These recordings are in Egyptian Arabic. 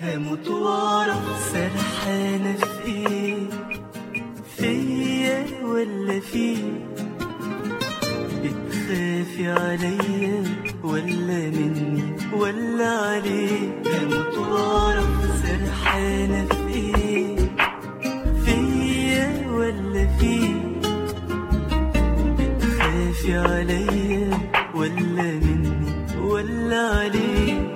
هموت واعرف سرحانة في ايه فيا ولا فيه بتخافي عليا ولا مني ولا عليه هموت واعرف سرحانة في ايه فيا ولا فيه بتخافي عليا ولا مني ولا عليه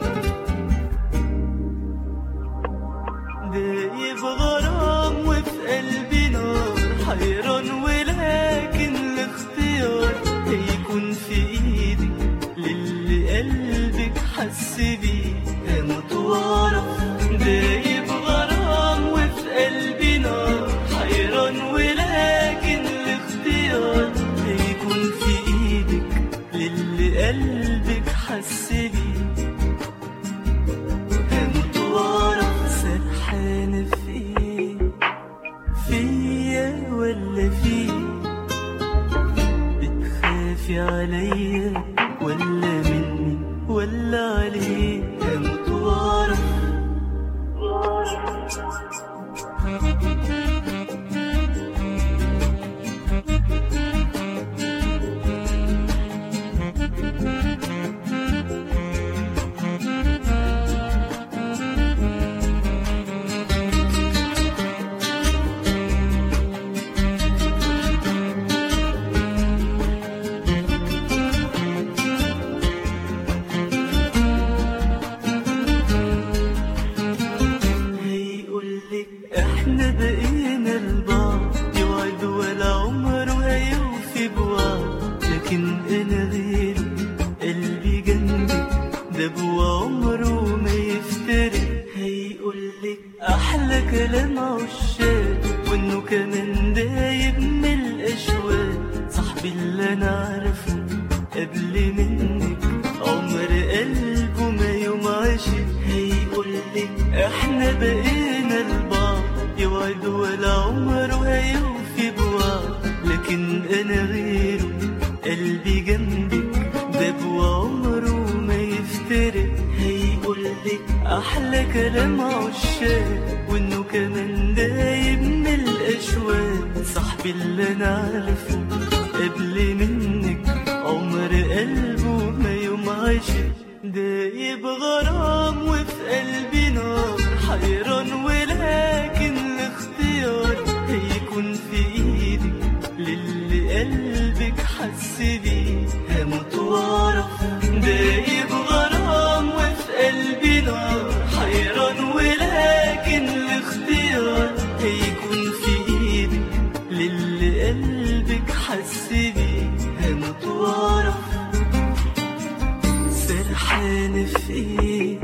دايب غرام وفي قلبي نار حيران ولكن الاختيار هيكون في ايدك للي قلبك حس بيه هموت واعرف دايب غرام وفي قلبي نار حيران ولكن الاختيار هيكون في ايدك للي قلبك حس بيه هموت واعرف سرحانة في ايه فيا ولا فيه بتخافي عليا ولا مني ولا عليه هموت واعرف هيقولك احنا بقينا لبعض يوعد ولا عمره هيوفي بوعد لكن انا غير قلبي جنبك ده بوا عمره ما يفترق هيقولك احلى كلام عشاق وانه كمان دايب من الاشواق صاحبي اللي انا عارفه قبل منك عمر قلبه ما يوم عاشق هيقولك احنا بقينا لبعض يوعد ولا عمره هيوفي بوعد لكن انا غيره قلبي جنبك ده عمره ما يفترق هيقولك احلى كلام عشاق وانه كمان دايب من الاشواق صاحبي اللي انا عارفه قبل منك عمر قلبه ما يوم عاشق دايب غرام وفي قلبي نار حيران ولكن الاختيار هيكون في ايدك للي قلبك حس بيه هموت واعرف دايب غرام وفي قلبي نار حيران ولكن الاختيار هيكون في ايدك للي قلبك حس بيه هموت واعرف سرحانة في ايه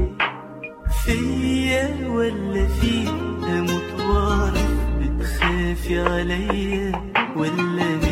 فيا ولا فيه هموت واعرف بتخافي عليا ولا مين